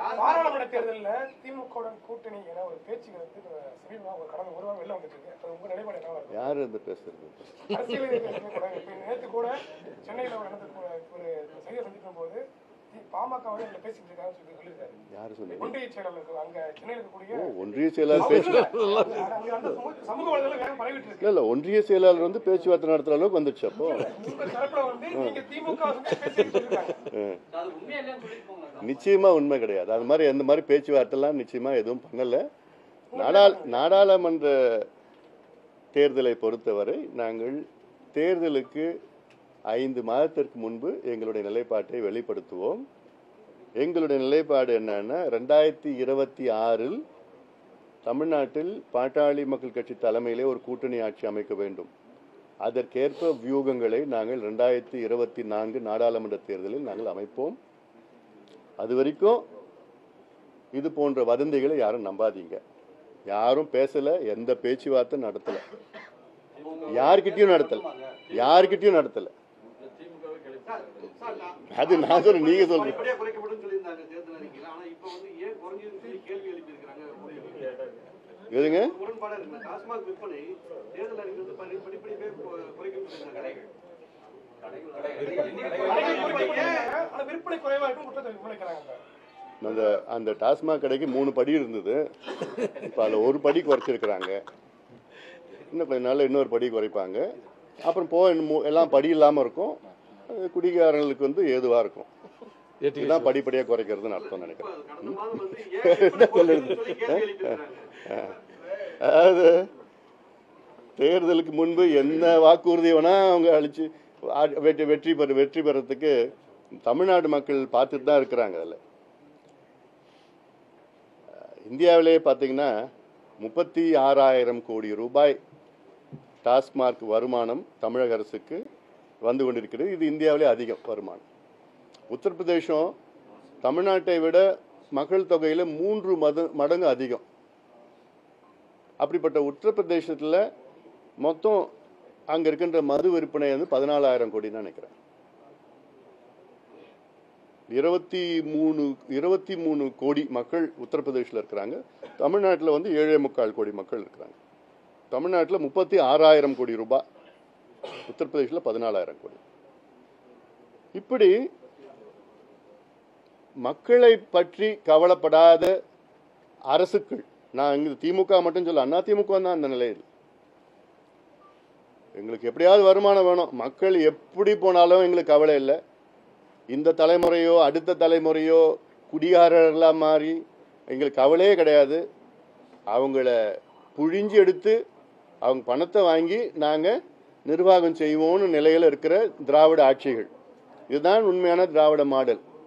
பாராளுமன்ற தேர்தல்ல திமுகவுடன் கூட்டணி என ஒரு பேச்சுகள் வந்து இப்ப சமீபமா ஒரு கடந்த ஒரு வாரம் வெளில வந்துட்டு இருக்கு அது உங்க நிலைப்பாடு என்னவா இருக்கும் யார் இந்த பேசுறது அரசியல் ரீதியா கூட இப்ப நேத்து கூட சென்னையில ஒரு நடந்த ஒரு ஒரு செய்தியை சந்திக்கும் போது தி- பாமக வந்து இதுல பேசிட்டு இருக்காங்கன்னு சொல்லி சொல்லியிருக்காரு யார் சொன்னீங்க ஒன்றிய செயலாளர் அங்க சென்னையில் இருக்கக்கூடிய ஓ, ஒன்றிய செயலாளர் அவங்க பேச்சு இல்ல, அங்க அந்த சமூக- சமூக வலைதளம் வேற பரவிட்டு இருக்கு இல்ல இல்ல ஒன்றிய செயலாளர் வந்து பேச்சுவார்த்தை நடத்துற அளவுக்கு வந்துச்சு அப்போ உங்க தரப்புல வந்து நீங்க திமுக வந்து பேசிட்டு சொல்லிருக்காங்க அது உண்மையா இல்லையான்னு சொல்லிட்டு போங்களேன் நிச்சயமா உண்மை கிடையாது அது மாதிரி எந்த மாதிரி பேச்சுவார்த்தைலாம் நிச்சயமா எதுவும் பண்ணல நாடாள் நாடாளுமன்ற தேர்தலை பொறுத்தவரை நாங்கள் தேர்தலுக்கு ஐந்து மாதத்திற்கு முன்பு எங்களுடைய நிலைப்பாட்டை வெளிப்படுத்துவோம் எங்களுடைய நிலைப்பாடு என்னன்னா ரெண்டாயிரத்தி இருபத்தி ஆறில் தமிழ்நாட்டில் பாட்டாளி மக்கள் கட்சி தலைமையிலே ஒரு கூட்டணி ஆட்சி அமைக்க வேண்டும் அதற்கேற்ப வியூகங்களை நாங்கள் ரெண்டாயிரத்தி இருபத்தி நான்கு நாடாளுமன்ற தேர்தலில் நாங்கள் அமைப்போம் அது வரைக்கும் இது போன்ற வதந்திகளை யாரும் நம்பாதீங்க யாரும் பேசல எந்த பேச்சுவார்த்தை நடத்தல யார்கிட்டயும் நடத்தல யார்கிட்டயும் நடத்தல அது நான் சொல்றேன் நீங்க சொல்றீங்க படிப்படியா குறைக்கப்படும் சொல்லியிருந்தாங்க தேர்தல் அறிக்கையில ஆனா இப்ப வந்து ஏன் குறைஞ்சதுன்னு சொல்லி கேள்வி எழுப்பியிருக்கிறாங்க எதுங்க முரண்பாடா இருக்கு டாஸ்மாக் விற்பனை தேர்தல் அறிக்கை வந்து படி- படிப்படியாவே கு- குறைக்கும் சொல்லியிருந்தாங்க ஆனா விற்பனை குறைவா இருக்கும் குற்றத்தை முன்வைக்கிறாங்க அந்த அந்த டாஸ்மாக் கடைக்கு மூணு படி இருந்தது இப்போ அதில் ஒரு படி குறைச்சிருக்கிறாங்க இன்னும் கொஞ்ச நாள்ல இன்னொரு படி குறைப்பாங்க அப்புறம் போ இன்னும் மூ- எல்லாம் படி இல்லாமல் இருக்கும் அது குடிகாரங்களுக்கு வந்து ஏதுவாக இருக்கும் இதுதான் படிப்படியாக குறைக்கிறதுன்னு அர்த்தம் நினைக்கிறேன் கடந்த மாதம் வந்து ஏன் விற்பனை குறைஞ்சதுன்னு சொல்லி கேள்வி எழுப்பியிருக்கிறாங்க அதாவது தேர்தலுக்கு முன்பு என்ன வாக்குறுதி வேணா அவங்க அழிச்சு ஆ- வெற்றி வெற்றி பெற வெற்றி பெறத்துக்கு தமிழ்நாடு மக்கள் பார்த்துட்டு தான் இருக்கிறாங்க அதில் இந்தியாவிலேயே பார்த்தீங்கன்னா முப்பத்தி ஆறாயிரம் கோடி ரூபாய் டாஸ்மார்க் வருமானம் தமிழக அரசுக்கு வந்து கொண்டிருக்கிறது இது இந்தியாவிலே அதிகம் வருமானம் உத்தரப்பிரதேசம் தமிழ்நாட்டை விட மக்கள் தொகையில் மூன்று மத மடங்கு அதிகம் அப்படிப்பட்ட உத்தரப்பிரதேசத்தில் மொத்தம் அங்கே இருக்கின்ற மது விற்பனை வந்து பதினாலாயிரம் கோடி தான் நினைக்கிறேன் இருபத்தி மூணு இருபத்தி மூணு கோடி மக்கள் உத்தரப்பிரதேசில் இருக்கிறாங்க தமிழ்நாட்டில் வந்து ஏழே முக்கால் கோடி மக்கள் இருக்கிறாங்க தமிழ்நாட்டில் முப்பத்தி ஆறாயிரம் கோடி ரூபாய் உத்தரப்பிரதேசில் பதினாலாயிரம் கோடி இப்படி மக்களை பற்றி கவலைப்படாத அரசுகள் நான் இங்க திமுக மட்டும் சொல்ல அண்ணா திமுக தான் அந்த நிலையில் எங்களுக்கு எப்படியாவது வருமானம் வேணும் மக்கள் எப்படி போனாலும் எங்களுக்கு கவலை இல்லை இந்த தலைமுறையோ அடுத்த தலைமுறையோ குடிகாரர்களாக மாறி எங்களுக்கு கவலையே கிடையாது அவங்கள புழிஞ்சு எடுத்து அவங்க பணத்தை வாங்கி நாங்கள் நிர்வாகம் செய்வோம்னு நிலையில் இருக்கிற திராவிட ஆட்சிகள் இதுதான் உண்மையான திராவிட மாடல்